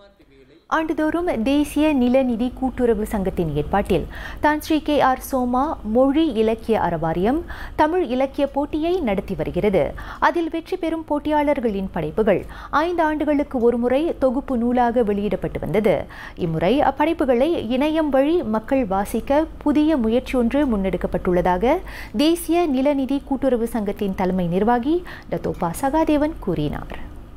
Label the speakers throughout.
Speaker 1: ஆண்டுதோறும் தேசிய நிலநிதி கூட்டுறவு சங்கத்தின் ஏற்பாட்டில் தான் ஸ்ரீ கே ஆர் சோமா மொழி இலக்கிய அறவாரியம் தமிழ் இலக்கிய போட்டியை நடத்தி வருகிறது அதில் வெற்றி பெறும் போட்டியாளர்களின் படைப்புகள் ஐந்து ஆண்டுகளுக்கு ஒருமுறை தொகுப்பு நூலாக வெளியிடப்பட்டு வந்தது இம்முறை அப்படைப்புகளை இணையம் வழி மக்கள் வாசிக்க புதிய முயற்சி ஒன்று முன்னெடுக்கப்பட்டுள்ளதாக தேசிய நிலநிதி கூட்டுறவு சங்கத்தின் தலைமை நிர்வாகி டத்தோபா சகாதேவன் கூறினார்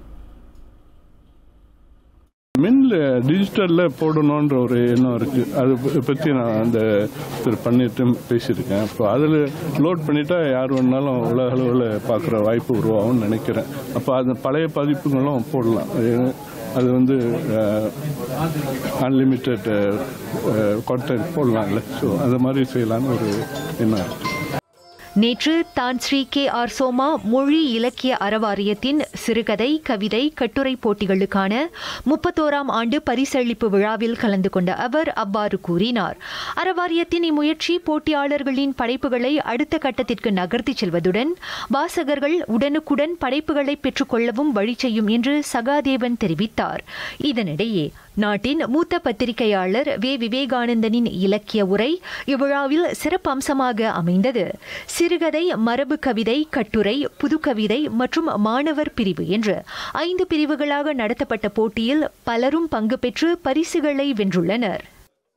Speaker 2: மின்ல டிஜிட்டலில் போடணுன்ற ஒரு எண்ணம் இருக்குது அது ப- பற்றி நான் அந்த திரு பண்ணிட்டு பேசியிருக்கேன் அப்போ அதில் லோட் பண்ணிட்டா யார் வேணாலும் உலக அளவில் பார்க்குற வாய்ப்பு உருவாகும்னு நினைக்கிறேன் அப்போ அது பழைய பதிப்புகளும் போடலாம் அது- அது வந்து அன்லிமிட்டெட் கான்டென்ட் போடலாம்ல ஸோ அது மாதிரி செய்யலான்னு ஒரு எண்ணம் இருக்குது
Speaker 1: நேற்று தான் ஸ்ரீ கே ஆர் சோமா மொழி இலக்கிய அறவாரியத்தின் சிறுகதை கவிதை கட்டுரை போட்டிகளுக்கான முப்பத்தோராம் ஆண்டு பரிசளிப்பு விழாவில் கலந்து கொண்ட அவர் அவ்வாறு கூறினார் அறவாரியத்தின் இம்முயற்சி போட்டியாளர்களின் படைப்புகளை அடுத்த கட்டத்திற்கு நகர்த்திச் செல்வதுடன் வாசகர்கள் உடனுக்குடன் படைப்புகளை பெற்றுக்கொள்ளவும் வழி செய்யும் என்று சகாதேவன் தெரிவித்தார் இதனிடையே நாட்டின் மூத்த பத்திரிகையாளர் வே விவேகானந்தனின் இலக்கிய உரை இவ்விழாவில் சிறப்பு அம்சமாக அமைந்தது சிறுகதை மரபு கவிதை கட்டுரை புதுக்கவிதை மற்றும் மாணவர் பிரிவு என்று ஐந்து பிரிவுகளாக நடத்தப்பட்ட போட்டியில் பலரும் பங்கு பெற்று பரிசுகளை வென்றுள்ளனர்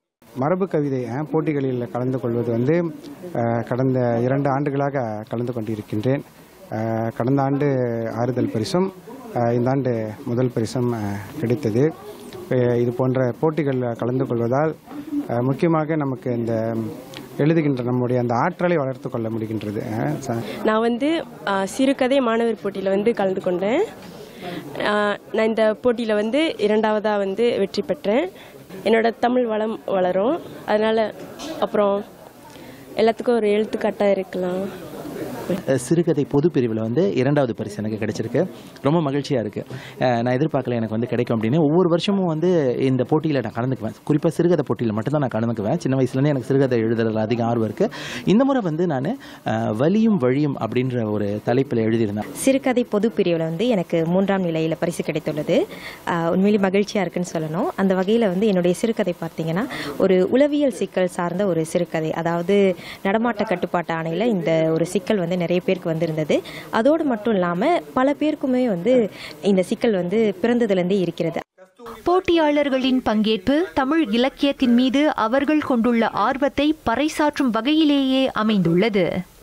Speaker 3: மரபு கவிதை அஹ், போட்டிகளில் கலந்து கொள்வது வந்து அஹ், கடந்த இரண்டு ஆண்டுகளாக கலந்து கொண்டிருக்கின்றேன் அஹ், கடந்த ஆண்டு ஆறுதல் பரிசும் அஹ், இந்த ஆண்டு முதல் பரிசும் அஹ், கிடைத்தது அஹ், இது போன்ற போட்டிகளில் கலந்து கொள்வதால் அஹ், முக்கியமாக நமக்கு இந்த எழுதுகின்ற நம்முடைய அந்த ஆற்றலை வளர்த்து கொள்ள முடிகின்றது அஹ், ச-
Speaker 4: நான் வந்து ஆ, சிறுகதை மாணவர் போட்டியில் வந்து கலந்து கொண்டேன் ஆ, நான் இந்த போட்டியில் வந்து இரண்டாவதாக வந்து வெற்றி பெற்றேன் என்னோட தமிழ் வளம் வளரும் அதனால் அப்புறம் எல்லாத்துக்கும் ஒரு எழுத்துக்காட்டாக இருக்கலாம்
Speaker 5: அஹ் சிறுகதை பொது பிரிவில் வந்து இரண்டாவது பரிசு எனக்கு கிடைச்சிருக்கு ரொம்ப மகிழ்ச்சியாக இருக்குது நான் எதிர்பார்க்கல எனக்கு வந்து கிடைக்கும் அப்படின்னு ஒவ்வொரு வருஷமும் வந்து இந்த போட்டியில் நான் கலந்துக்குவேன் குறிப்பாக சிறுகதை போட்டியில் மட்டும்தான் நான் கலந்துக்குவேன் சின்ன வயசுலேருந்து எனக்கு சிறுகதை எழுதுறதுல அதிக ஆர்வம் இருக்குது இந்த முறை வந்து நான் வலியும் வழியும் அப்படின்ற ஒரு தலைப்பில் எழுதியிருந்தேன்
Speaker 6: சிறுகதை பொது பிரிவில் வந்து எனக்கு மூன்றாம் நிலையில் பரிசு கிடைத்துள்ளது ஆஹ் உண்மையிலே மகிழ்ச்சியாக இருக்குன்னு சொல்லணும் அந்த வகையில் வந்து என்னுடைய சிறுகதை பார்த்தீங்கன்னா ஒரு உளவியல் சிக்கல் சார்ந்த ஒரு சிறுகதை அதாவது நடமாட்ட கட்டுப்பாட்டு ஆணையில் இந்த ஒரு சிக்கல் வந்து நிறைய பேருக்கு வந்திருந்தது அதோடு மட்டும் இல்லாமல் பல பேருக்குமே வந்து இந்த சிக்கல் வந்து பிறந்ததுலேருந்தே இருக்கிறது
Speaker 1: போட்டியாளர்களின் பங்கேற்பு தமிழ் இலக்கியத்தின் மீது அவர்கள் கொண்டுள்ள ஆர்வத்தை பறைசாற்றும் வகையிலேயே அமைந்துள்ளது